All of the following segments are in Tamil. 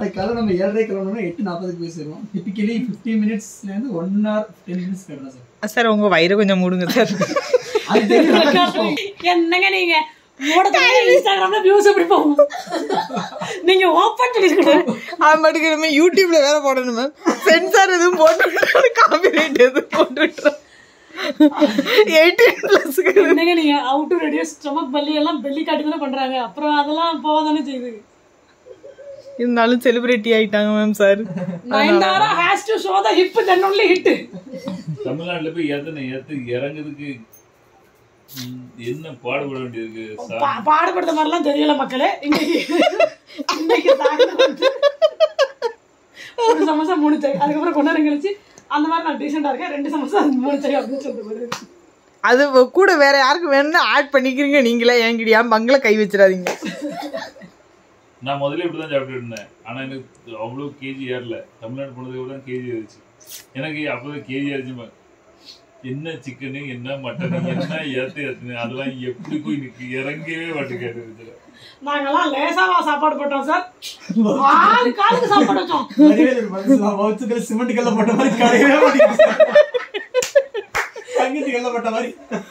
நாளைக்கு காலை நம்ம ஏழரை கிளம்பணும்னா எட்டு நாற்பதுக்கு போய் சேருவோம் டிப்பிக்கலி ஃபிஃப்டீன் மினிட்ஸ்லேருந்து ஒன் ஹவர் டென் மினிட்ஸ் கிடலாம் சார் சார் உங்க வயிறு கொஞ்சம் மூடுங்க சார் அது தெரியும் என்னங்க நீங்க மூட இன்ஸ்டாகிராம்ல வியூஸ் எப்படி போகும் நீங்க ஓப்பன் பண்ணிருக்கணும் அது மட்டும் நம்ம யூடியூப்ல வேற போடணும் மேம் சென்சார் எதுவும் போட்டு விட்டுறோம் காப்பிரைட் எதுவும் போட்டு விட்டுறோம் எயிட்டீன் பிளஸ்க்கு என்னங்க நீங்க அவுட் டு ரெடியூஸ் ஸ்டொமக் பல்லி எல்லாம் பெல்லி காட்டி தானே பண்றாங்க அப்புறம் அதெல்லாம் போக தானே செய்யுது இருந்தாலும் செலிபிரிட்டி ஆயிட்டாங்க ma'am sir Nayanthara has to show the hip then only hit தமிழ்நாட்டுல போய் ஏத்தனை ஏத்து இறங்குறதுக்கு ம், என்ன பாடுபட வேண்டியிருக்கு சா- பாடுபடுத்த மாதிரிலாம் தெரியல மக்களே இன்னைக்கு இன்னைக்கு சாயந்தரம் வந்து ஒரு சமோசா மூணு சை அதுக்கப்புறம் கொஞ்ச நேரம் கழிச்சு அந்த மாதிரி நான் டீசெண்டா இருக்கேன் ரெண்டு சமோசா மூணு சை அப்படின்னு சொல்லிட்டு போயிரு. அது கூட வேற யாருக்கு வேணும்னா ஆட் பண்ணிக்கிறீங்க நீங்களே ஏங்கிடியா பங்கள கை வச்சிடாதீங்க நான் முதல்ல இப்படிதான் சாப்பிட்டு இருந்தேன் ஆனா எனக்கு அவ்வளவு கேஜி ஏறல தமிழ்நாடு போனதுக்கு அப்புறம் கேஜி ஏறிச்சு எனக்கு அப்பதான் கேஜி ஏறிச்சு என்ன சிக்கனு என்ன மட்டனு என்ன ஏத்து ஏத்துனு அதெல்லாம் எப்படி போய் நிக்கு இறங்கவே மாட்டேங்குது நாங்கெல்லாம் லேசாவா சாப்பாடு போட்டோம் சார் ஆளு காலுக்கு சாப்பாடு வச்சோம் வச்சுக்கல சிமெண்ட் கல்ல போட்ட மாதிரி கிடையவே மாட்டேங்குது தங்கச்சி கல்ல போட்ட மாதிரி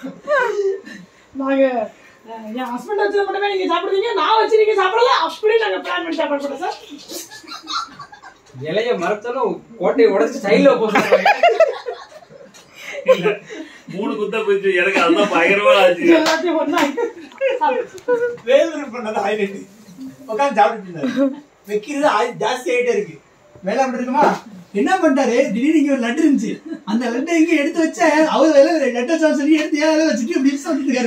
நாங்க அஹ், என் ஹஸ்பண்ட் வச்சது மட்டுமே நீங்க சாப்பிடுறீங்க நான் வச்சு நீங்க சாப்பிடல அப்படி நாங்க பிளான் பண்ணி சாப்பாடு போட்டோம் சார் இலைய மரத்தாலும் கோட்டையை உடைச்சு ஸ்டைல போட்டு இல்ல மூணு குத்தா போயிடுச்சு எனக்கு அதுதான் பயங்கரமா ஆச்சு எல்லாத்தையும் ஒண்ணா வேலூர் பண்ணது ஹைலைட் உட்காந்து சாப்பிட்டு இருந்தாரு வைக்கிறது ஆயில் ஜாஸ்தி ஆயிட்டே இருக்கு வேலை அப்படி இருக்குமா என்ன பண்ணிட்டாரு திடீர்னு இங்க ஒரு லட்டு இருந்துச்சு அந்த லட்டை இங்க எடுத்து வச்ச அவர் வேலை லட்டை சாப்பிட சொல்லி எடுத்து ஏன் வேலை வச்சுட்டு இப்படி வந்துட்டு இருக்காரு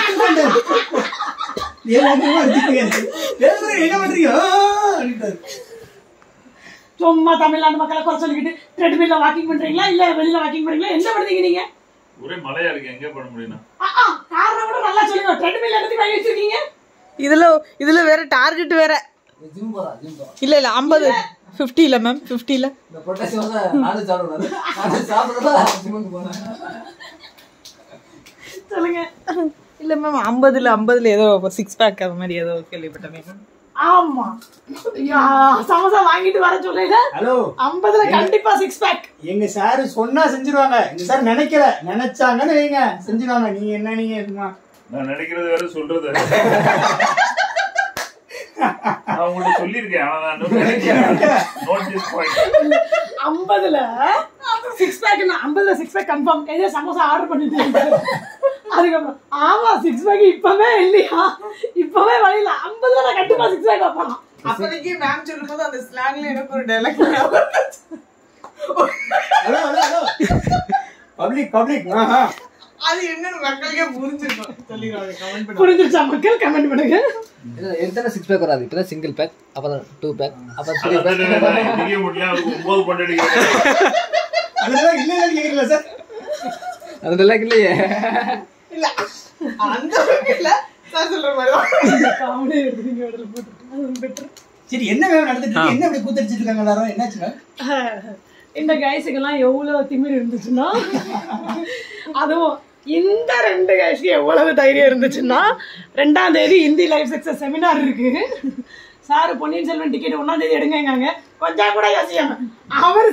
ஏழாயிரமா வச்சுட்டு வேலூர் என்ன பண்றீங்க ஆ, அப்படின்ட்டாரு சும்மா தமிழ்நாடு மக்களை குறை சொல்லிக்கிட்டு ட்ரெட்மில்ல வாக்கிங் பண்றீங்களா இல்ல வெளியில வாக்கிங் பண்றீங்களா என்ன பண்றீங்க நீங்க ஒரே மழையா இருக்கு எங்க பண்ண முடியும்னா ஆ, ஆ, காரணம் கூட நல்லா சொல்லுங்க ட்ரெட்மில் எடுத்து வாங்கி வச்சிருக்கீங்க இதுல இதுல வேற டார்கெட் வேற ஜிம் போறா ஜிம் போறா இல்ல இல்ல ஐம்பது ஃபிஃப்டில மேம் ஃபிஃப்டில இந்த பொட்டாசி வந்து நானும் சாப்பிடுவேன் நானும் சாப்பிடுறதா ஜிம்முக்கு போனேன் சொல்லுங்க இல்ல மேம் ஐம்பதுல ஐம்பதுல ஏதோ சிக்ஸ் பேக் அது மாதிரி ஏதோ கேள்விப்பட்டேன் ஆமா ஐயா, சமோசா வாங்கிட்டு வர சொல்லுங்க ஹலோ ஐம்பதுல கண்டிப்பா சிக்ஸ் பேக் எங்க சார் சொன்னா செஞ்சிருவாங்க எங்க சார் நினைக்கல நினைச்சாங்கன்னு வைங்க செஞ்சிருவாங்க நீங்க என்ன நீங்க இருக்குமா நான் நினைக்கிறது வேற சொல்றது வேற. நான் உங்கள்ட்ட சொல்லியிருக்கேன் ஆனா நான் இன்னும் நினைக்கிறேன் நோட் திஸ் பாயிண்ட் ஐம்பதுல சிக்ஸ் பேக் ஐம்பதுல சிக்ஸ் பேக் கன்ஃபார்ம் ஏதோ சமோசா ஆர்டர் பண்ணிட்டு அதுக்கப்புறம் ஆமா சிக்ஸ் பேக் இப்பவே இல்லையா இப்பவே வழியில ஐம்பதுல நான் கண்டிப்பா சிக்ஸ் பேக் வைப்பேன் அப்போதைக்கு மேம் சொல்லும்போது அந்த ஸ்லாங்ல எனக்கு ஒரு dialogue hello hello hello public public ஆஹா அது என்னன்னு மக்களுக்கே புரிஞ்சிருக்கும் சொல்லிடுவாங்க கமெண்ட் பண்ணி புரிஞ்சிருச்சா மக்கள் கமெண்ட் பண்ணுங்க எத்தனை சிக்ஸ் பேக் வராது இப்பதான் சிங்கிள் பேக் அப்புறம் டூ பேக் அப்புறம் த்ரீ பேக் தெரிய முடியல அதுக்கு ஒன்பது பன்னெண்டு அதெல்லாம் இல்ல இல்ல கேக்குறீங்களா சார் அதெல்லாம் இல்லையே இல்ல அந்த அளவுக்கு இல்ல சார் சொல்ற மாதிரி தான். காமெடி எடுத்துங்க இடத்துல போட்டு பெட்டர் சரி என்ன மேம் நடந்துட்டு இருக்கு என்ன இப்படி கூத்தடிச்சிட்டு இருக்காங்க எல்லாரும் என்னாச்சு மேம் இந்த கைஸுக்கெல்லாம் எவ்வளவு திமிர் இருந்துச்சுன்னா அதுவும் இந்த ரெண்டு கைஸ்க்கு எவ்வளவு தைரியம் இருந்துச்சுன்னா ரெண்டாம் தேதி ஹிந்தி லைஃப் சக்சஸ் செமினார் இருக்கு சார் பொன்னியின் செல்வன் டிக்கெட் ஒன்னாம் தேதி எடுங்கங்க கொஞ்சம் கூட யோசிக்காம அவர்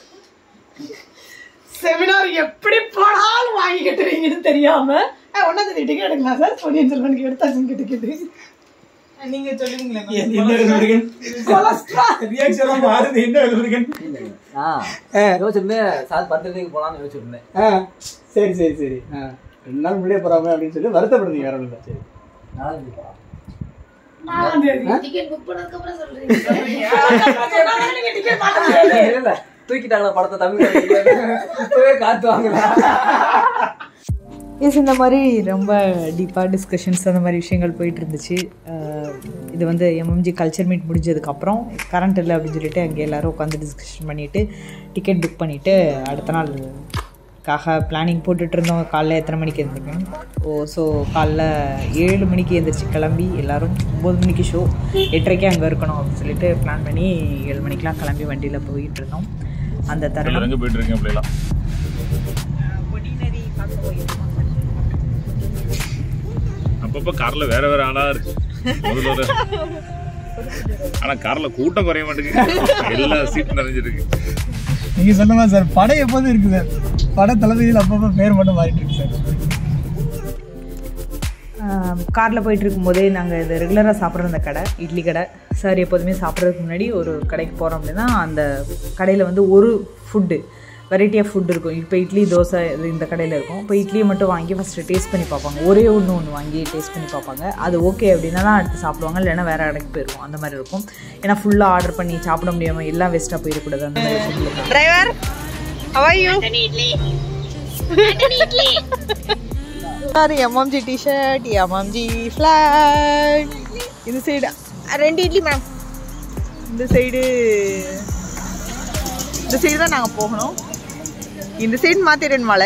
செமினார் எப்படி போனாலும் வாங்கி கட்டுவீங்கன்னு தெரியாம "அஹ், ஒண்ணாம் தேதி டிக்கெட் எடுக்கலாம் சார் பொன்னியின் செல்வனுக்கு எடுத்தாச்சுங்க டிக்கெட் நீங்க சொல்லுவீங்களே என்ன வேல்முருகன் கொலஸ்ட்ரால் ரியாக்ஷன் மாறுது என்ன வேல்முருகன் ஆ யோசிச்சிருந்தேன் சார் பர்த்டேக்கு போலாம்னு யோசிச்சிருந்தேன் ஆ சரி சரி சரி ஆ ரெண்டு நாள் முன்னே போறாம அப்படின்னு சொல்லி வருத்தப்படுறீங்க வேற ஒன்றும் இல்லை சரி நாலாந்தேதி போலாம் நாலாம் தேதி டிக்கெட் புக் பண்ணதுக்கு அப்புறம் சொல்றீங்க சொன்னாதானே நீங்க டிக்கெட் பார்க்க முடியாது இல்ல இல்ல தூக்கிட்டாங்களா படத்தை தமிழ் இப்பவே காத்து வாங்கலாம் எஸ் இந்த மாதிரி ரொம்ப டீப்பாக டிஸ்கஷன்ஸ் அந்த மாதிரி விஷயங்கள் போயிட்டு இருந்துச்சு அஹ் இது வந்து எம்எம்ஜி கல்ச்சர் மீட் முடிஞ்சதுக்கப்புறம் கரண்ட் இல்லை அப்படின்னு சொல்லிட்டு அங்கே எல்லோரும் உட்காந்து டிஸ்கஷன் பண்ணிவிட்டு டிக்கெட் புக் பண்ணிவிட்டு அடுத்த நாள் காக பிளானிங் போட்டுட்டு இருந்தோம் காலைல எத்தனை மணிக்கு எழுந்திரிக்கணும் ஓ ஸோ காலைல ஏழு மணிக்கு எழுந்திரிச்சு கிளம்பி எல்லோரும் ஒம்பது மணிக்கு ஷோ எட்டரைக்கே அங்கே இருக்கணும் அப்படின்னு சொல்லிட்டு பிளான் பண்ணி ஏழு மணிக்கெலாம் கிளம்பி வண்டியில் போயிட்டு இருந்தோம் அந்த தருணம் எங்க போயிட்டு இருக்கேன் அப்படிலாம் அப்பப்ப கார்ல வேற வேற ஆளா இருக்கு முதல்ல ஒரு ஆனா கார்ல கூட்டம் குறைய மாட்டேங்குது எல்லா சீட் நிறைஞ்சிருக்கு நீங்க சொன்ன மாதிரி சார் படம் எப்போதும் இருக்கு சார் பட தளபதியில் அப்பப்போ பேர் மட்டும் மாறிட்டு இருக்கு சார் காரில் போயிட்டு இருக்கும்போதே நாங்கள் இது ரெகுலராக சாப்பிட்ற அந்த கடை இட்லி கடை சார் எப்போதுமே சாப்பிட்றதுக்கு முன்னாடி ஒரு கடைக்கு போகிறோம் அப்படின்னா அந்த கடையில் வந்து ஒரு ஃபுட்டு வெரைட்டி ஆஃப் ஃபுட் இருக்கும் இப்போ இட்லி தோசை இது இந்த கடையில் இருக்கும் இப்போ இட்லியை மட்டும் வாங்கி ஃபஸ்ட்டு டேஸ்ட் பண்ணி பார்ப்பாங்க ஒரே ஒன்று ஒன்று வாங்கி டேஸ்ட் பண்ணி பார்ப்பாங்க அது ஓகே அப்படின்னா தான் அடுத்து சாப்பிடுவாங்க இல்லைன்னா வேறு கடைக்கு போயிடுவோம் அந்த மாதிரி இருக்கும் ஏன்னா ஃபுல்லாக ஆர்டர் பண்ணி சாப்பிட முடியாமல் எல்லாம் வேஸ்ட்டாக போயிடக்கூடாது அந்த மாதிரி food. Driver how are you sir MMG T-shirt MMG flag இந்த சைடு ரெண்டு இட்லி மேம் இந்த சைடு இந்த சைடு தான் நாங்கள் போகணும் இந்த சைடு மாத்திரன் மலை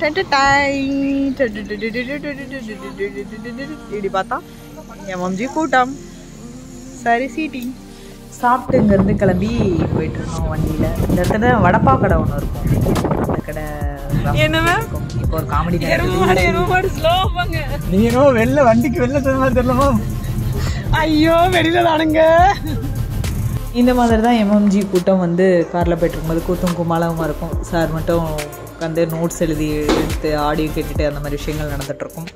இப்படி பார்த்தா எம்எம்ஜி கூட்டம் சரி சீட்டிங் சாப்பிட்டு இங்கேருந்து கிளம்பி போயிட்டு இருந்தோம் வண்டியில் இந்த இடத்துல வடப்பா கடை ஒன்று இருக்கும் அந்த கடை என்ன மேம் இருக்கும். இப்போ ஒரு காமெடி கடை ஸ்லோ போங்க நீங்க என்னமோ வெளில வண்டிக்கு வெளில சொன்ன மாதிரி தெரியலமா ஐயோ வெளியில தானுங்க இந்த மாதிரி தான் எம்எம்ஜி கூட்டம் வந்து காரில் போயிட்டு இருக்கும்போது கூட்டம் குமாலமாக இருக்கும் சார் மட்டும் உட்காந்து நோட்ஸ் எழுதி எடுத்து ஆடியோ கேட்டுட்டு அந்த மாதிரி விஷயங்கள் நடந்துட்டு இருக்கும்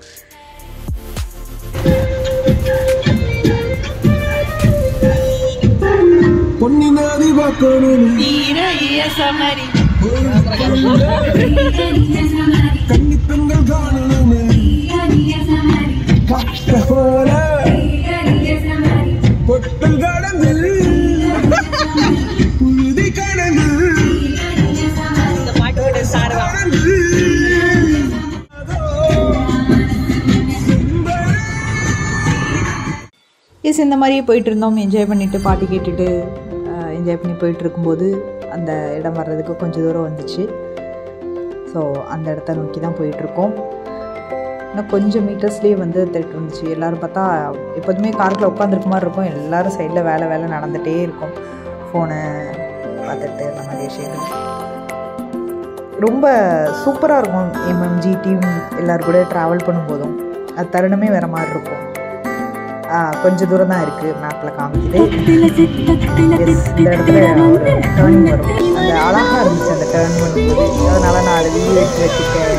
எஸ் இந்த மாதிரியே போயிட்டு இருந்தோம் என்ஜாய் பண்ணிட்டு பாட்டு கேட்டுட்டு என்ஜாய் பண்ணி போயிட்டு இருக்கும்போது அந்த இடம் வர்றதுக்கு கொஞ்சம் தூரம் வந்துச்சு ஸோ அந்த இடத்த நோக்கி தான் போயிட்டுருக்கோம் இன்னும் கொஞ்சம் மீட்டர்ஸ்லேயே வந்து தேட்டர் இருந்துச்சு எல்லோரும் பார்த்தா எப்போதுமே காருக்குள்ள உட்காந்துருக்க மாதிரி இருக்கும் எல்லோரும் சைடில் வேலை வேலை நடந்துகிட்டே இருக்கும் ஃபோனை பார்த்துட்டு அந்த மாதிரி விஷயங்கள் ரொம்ப சூப்பராக இருக்கும் எம்எம்ஜி டீம் எல்லோரும் கூட ட்ராவல் பண்ணும்போதும் அது தருணமே வேறு மாதிரி இருக்கும் ஆ, கொஞ்ச தூரம் தான் இருக்குது மேப்பில் காமிக்குது Yes, இந்த இடத்துல ஒரு டேர்னிங் வரும் அந்த அழகாக இருந்துச்சு அந்த டேர்ன் பண்ணும்போது அதனால நான் அதை வீடியோ எடுத்து வச்சுட்டேன்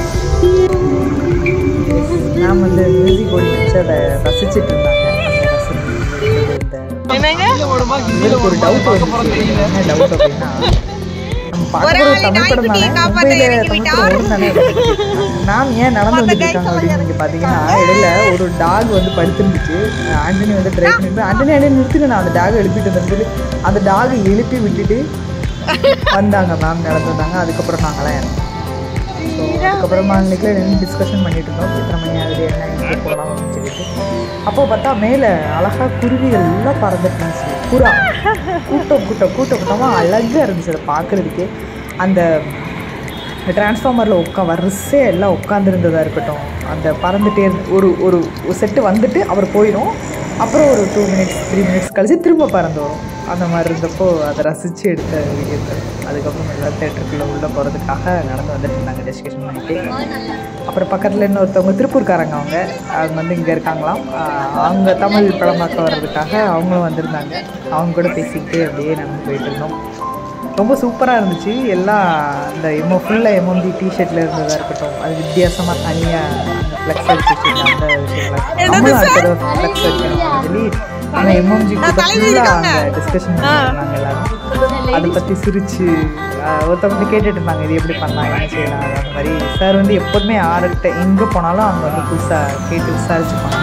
Yes, நான் வந்து மியூசிக் ஓடி வச்சு அதை ரசிச்சிட்டு இருந்தாங்க அந்த ரசித்து இந்த என்னங்க இவருக்கு ஒரு டவுட் வந்துச்சு என்ன டவுட் அப்படின்னா நம்ம பார்க்குற ஒரு தமிழ் படம் தானே மும்பையில் தமிழ் படம் ஓடும் தானே நான் ஏன் நடந்து வந்துட்டு இருக்காங்க அப்படின்னு நீங்கள் பார்த்தீங்கன்னா இடையில ஒரு டாக் வந்து படுத்துருந்துச்சு ஆண்டனி வந்து ட்ரைவ் பண்ணிட்டு ஆண்டனி ஆண்டனி நிறுத்துங்க நான் அந்த டாகை எழுப்பிட்டு வந்து அந்த டாகை எழுப்பி விட்டுட்டு வந்தாங்க மேம் நடந்து வந்தாங்க அதுக்கப்புறம் நாங்களாம் இறந்தோம் ஸோ அதுக்கப்புறமா அன்றைக்கி நின்று டிஸ்கஷன் பண்ணிட்டு இருந்தோம் எத்தனை மணி ஆகுது என்ன எங்கே போகலாம் அப்படின்னு சொல்லிட்டு அப்போ பார்த்தா மேலே அழகாக குருவிகள் எல்லாம் பறந்துட்டு இருந்துச்சு புறா கூட்டம் கூட்டம் கூட்டம் கூட்டமாக அழகாக இருந்துச்சு அதை பார்க்குறதுக்கு அந்த டிரான்ஸ்ஃபார்மரில் உட்கா வரிசையாக எல்லாம் உட்காந்துருந்ததாக இருக்கட்டும் அந்த பறந்துட்டே இருந்து ஒரு ஒரு செட்டு வந்துட்டு அவர் போயிடும் அப்புறம் ஒரு டூ மினிட்ஸ் த்ரீ மினிட்ஸ் கழிச்சு திரும்ப பறந்து வரும் அந்த மாதிரி இருந்தப்போ அதை ரசித்து எடுத்த வீடியோ அதுக்கப்புறம் எல்லாம் தேட்டருக்குள்ளே உள்ளே போகிறதுக்காக நடந்து வந்துட்டு இருந்தாங்க டிஸ்கஷன் பண்ணிட்டு அப்புறம் பக்கத்தில் இன்னொருத்தவங்க திருப்பூர்காரங்க அவங்க அவங்க வந்து இங்கே இருக்காங்களாம் ஆஹ் அவங்க தமிழ் படம் பார்க்க வர்றதுக்காக அவங்களும் வந்திருந்தாங்க அவங்க கூட பேசிக்கிட்டு அப்படியே நடந்து போயிட்டு இருந்தோம் ரொம்ப சூப்பராக இருந்துச்சு எல்லாம் இந்த எம்ஓ ஃபுல்லாக எம்எம்டி டிஷர்ட்டில் இருந்ததாக இருக்கட்டும் அது வித்தியாசமாக தனியாக அந்த ஃப்ளெக்ஸ் அடிச்சு வச்சிருக்க அந்த விஷயங்கள் நம்மளும் அடுத்த ஃப்ளெக்ஸ் அடிக்கணும் சொல்லி ஆனால் எம்எம்ஜி ஃபுல்லாக அந்த டிஸ்கஷன் நாங்கள் எல்லாரும் அதை பற்றி சிரிச்சு ஆஹ் ஒருத்தவங்க கேட்டுட்டு இருந்தாங்க இது எப்படி பண்ணலாம் என்ன செய்யலாம் அந்த மாதிரி சார் வந்து எப்போதுமே யார்கிட்ட எங்கே போனாலும் அவங்க வந்து புதுசாக கேட்டு விசாரிச்சுப்பாங்க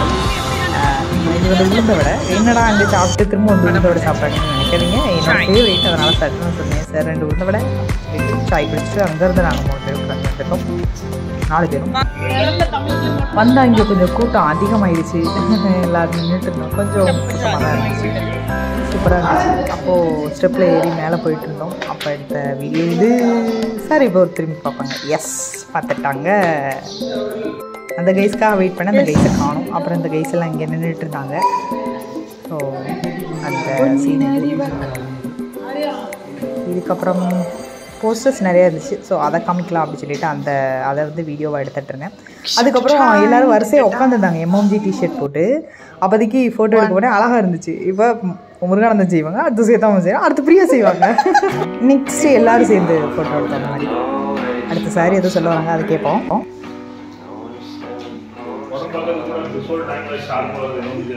ஆஹ் இது வந்து உளுந்த விட என்னடா அங்கே சாப்பிட்டு திரும்ப வந்து உளுந்த விட சாப்பிட்றாங்கன்னு நினைக்காதீங்க என்னோட ஃபேவரேட் அதனால சட்டுன்னு சொன்னேன் சார் ரெண்டு உளுந்த விட சாய் குடிச்சிட்டு அங்கேருந்து நாங்கள் மூணு பேர் உட்காந்து வந்துட்டோம் நாலு பேரும் வந்தால் இங்கே கொஞ்சம் கூட்டம் அதிகமாயிடுச்சு எல்லாரும் நின்றுட்டு இருந்தோம் கொஞ்சம் கூட்டமாக தான் இருந்துச்சு சூப்பராக இருந்துச்சு அப்போது ஸ்டெப்பில் ஏறி மேலே போயிட்டு இருந்தோம் அப்போ எடுத்த வீடியோ இது சரி இப்போ ஒரு திரும்பி பார்ப்பாங்க எஸ் பார்த்துட்டாங்க அந்த கைஸ்க்காக வெயிட் பண்ண அந்த கைஸை காணும் அப்புறம் இந்த கைஸ் எல்லாம் இங்கே நின்றுட்டு இருந்தாங்க ஸோ அந்த சீன் இதுக்கப்புறம் போஸ்டர்ஸ் நிறைய இருந்துச்சு ஸோ அதை காமிக்கலாம் அப்படின்னு சொல்லிட்டு அந்த அதை வந்து வீடியோவாக எடுத்துட்டு இருந்தேன் அதுக்கப்புறம் எல்லாரும் வரிசையாக உட்காந்துருந்தாங்க எம்எம்ஜி டிஷர்ட் போட்டு அப்போதைக்கு ஃபோட்டோ எடுக்க போனேன் அழகாக இருந்துச்சு இப்போ முருகானந்தம் செய்வாங்க அடுத்து சேத்தாமன் செய்வாங்க அடுத்து பிரியா செய்வாங்க நெக்ஸ்ட் எல்லாரும் சேர்ந்து ஃபோட்டோ எடுத்தோம் அந்த மாதிரி அடுத்த சாரி எதுவும் சொல்ல வராங்க அதை கேட்போம் பிஃபோர் டைம்ல ஷார்ப் ஆகுது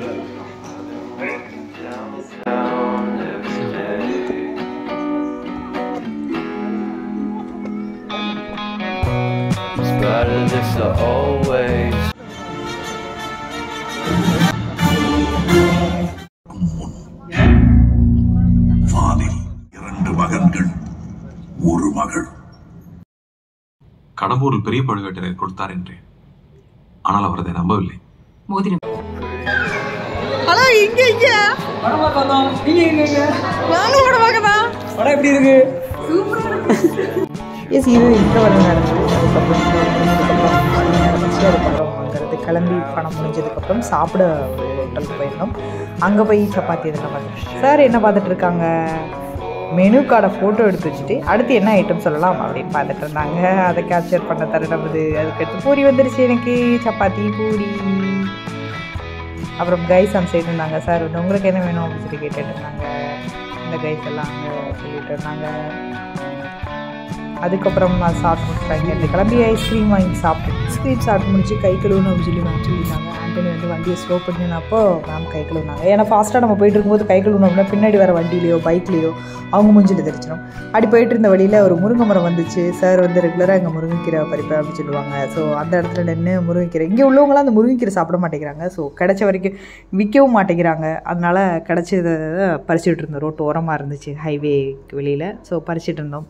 Better this the old ways. வானில் இரண்டு மகன்கள் ஒரு மகள் கடம்பூரில் பெரிய பழுவேட்டரையர் கொடுத்தார் என்றேன் ஆனால் அவர் அதை நம்பவில்லை ஹலோ இங்க இங்க படம் பார்க்க வந்தோம் நீங்க எங்க எங்க நானும் படம் பார்க்கதா படம் எப்படி இருக்கு எஸ் இது இன்டர்வல் நடந்தது அதுக்கப்புறம் அதுக்கப்புறம் நடந்துச்சு அதுக்கப்புறம் அங்கேருந்து கிளம்பி பணம் முடிஞ்சதுக்கப்புறம் சாப்பிட ஒரு ஹோட்டலுக்கு போயிருந்தோம் அங்கே போய் சப்பாத்தி இதெல்லாம் பார்த்தோம் சார் என்ன பார்த்துட்டு இருக்காங்க மெனு கார்டை ஃபோட்டோ எடுத்து வச்சுட்டு அடுத்து என்ன ஐட்டம் சொல்லலாம் அப்படின்னு பார்த்துட்டு இருந்தாங்க அதை கேப்சர் பண்ண தருணம் அது அதுக்கடுத்து பூரி வந்துருச்சு எனக்கு சப்பாத்தி பூரி அப்புறம் கைஸ் அந்த சைடு இருந்தாங்க சார் வந்து உங்களுக்கு என்ன வேணும் அப்படின்னு சொல்லி கேட்டுட்டு இருந்தாங்க இந்த கைஸ் எல்லாம் அங்கே சொல்லிட்டு இருந்தாங்க அதுக்கப்புறம் நான் சாப்பிட்டு முடிச்சிட்டாங்க இந்த கிளம்பி ஐஸ்கிரீம் வாங்கி சாப்பிட்டு ஐஸ்கிரீம் சாப்பிட்டு முடிச்சு கை கழுவுணும் அப்படின்னு சொல்லி மேம் சொல்லியிருந்தாங்க ஆண்டனி வந்து வண்டியை ஸ்லோ பண்ணினப்போ மேம் கை கழுவுனாங்க ஏன்னா ஃபாஸ்ட்டாக நம்ம போயிட்டு இருக்கும்போது கை கழுவணும் அப்படின்னா பின்னாடி வர வண்டியிலையோ பைக்லேயோ அவங்க மூஞ்சில் தெரிச்சிடும் அப்படி போயிட்டு இருந்த வழியில் ஒரு முருங்கை மரம் வந்துச்சு சார் வந்து ரெகுலராக எங்கள் முருங்கைக்கீரை பறிப்பேன் அப்படின்னு சொல்லுவாங்க ஸோ அந்த இடத்துல நின்று முருங்கைக்கீரை இங்கே உள்ளவங்களாம் அந்த முருங்கைக்கீரை சாப்பிட மாட்டேங்கிறாங்க ஸோ கிடைச்ச வரைக்கும் விற்கவும் மாட்டேங்கிறாங்க அதனால் கிடச்சதை பறிச்சுட்டு இருந்தோம் ரோட்டு ஓரமாக இருந்துச்சு ஹைவேக்கு வெளியில் ஸோ பறிச்சுட்டு இருந்தோம்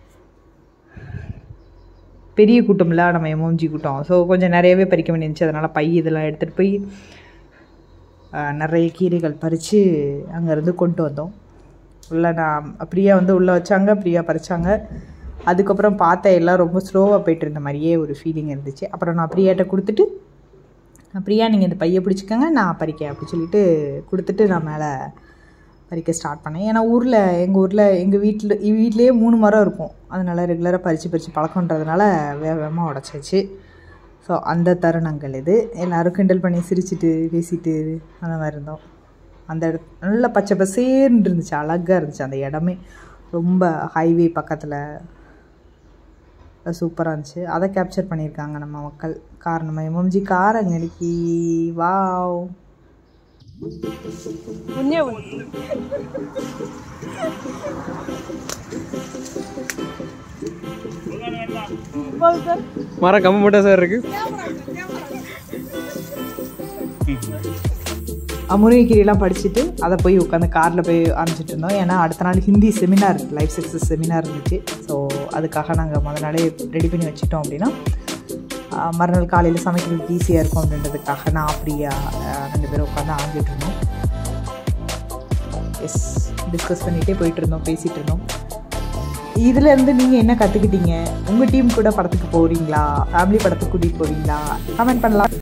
பெரிய கூட்டம்ல நம்ம எம்எம்ஜி கூட்டம் ஸோ கொஞ்சம் நிறையவே பறிக்க வேண்டியிருந்துச்சு அதனால் பை இதெல்லாம் எடுத்துகிட்டு போய் ஆஹ், நிறைய கீரைகள் பறித்து அங்கேருந்து கொண்டு வந்தோம் உள்ளே நான் பிரியா வந்து உள்ளே வச்சாங்க பிரியா பறிச்சாங்க அதுக்கப்புறம் பார்த்தேன் எல்லாம் ரொம்ப ஸ்லோவாக போயிட்டு இருந்த மாதிரியே ஒரு ஃபீலிங் இருந்துச்சு அப்புறம் நான் பிரியாட்ட கொடுத்துட்டு பிரியா நீங்கள் இந்த பையை பிடிச்சிக்கங்க நான் பறிக்கேன் அப்படி சொல்லிட்டு கொடுத்துட்டு நான் மேலே பறிக்க ஸ்டார்ட் பண்ணேன் ஏன்னா ஊரில் எங்கள் ஊரில் எங்கள் வீட்டில் வீட்லேயே மூணு மரம் இருக்கும் அதனால் ரெகுலராக பறித்து பறித்து பழக்கன்றதுனால வேக வேகமாக உடச்சாச்சு ஸோ அந்த தருணங்கள் இது எல்லோரும் கிண்டல் பண்ணி சிரிச்சிட்டு பேசிட்டு அந்த மாதிரி இருந்தோம் அந்த இடத்து நல்ல பச்சை பசேர்னு இருந்துச்சு அழகாக இருந்துச்சு அந்த இடமே ரொம்ப ஹைவே பக்கத்தில் சூப்பராக இருந்துச்சு அதை கேப்சர் பண்ணியிருக்காங்க நம்ம மக்கள் காரணமாக எம்எம்ஜி காரங்கடிக்கி வாவ் மரம் கம்ம மட்டும் சார் இருக்கு முருங்கைக்கீரைலாம் படிச்சுட்டு அதை போய் உட்காந்து காரில் போய் ஆரம்பிச்சிட்டு இருந்தோம் ஏன்னா அடுத்த நாள் Hindi seminar life success seminar இருந்துச்சு ஸோ அதுக்காக நாங்கள் முத நாளே ரெடி பண்ணி வச்சுட்டோம் அப்படின்னா ஆஹ், மறுநாள் காலையில் சமைக்கிறதுக்கு ஈஸியாக இருக்கும் அப்படின்றதுக்காக நான் பிரியா ஆஹ், ரெண்டு பேரும் உட்காந்து ஆஞ்சிட்டு இருந்தோம் எஸ் டிஸ்கஸ் பண்ணிகிட்டே போயிட்டு இருந்தோம் பேசிகிட்டு இருந்தோம் இதுல இருந்து நீங்கள் என்ன கற்றுக்கிட்டீங்க உங்கள் டீம் கூட படத்துக்கு போகிறீங்களா ஃபேமிலி படத்துக்கு கூட்டிகிட்டு போவீங்களா கமெண்ட் பண்ணலாம்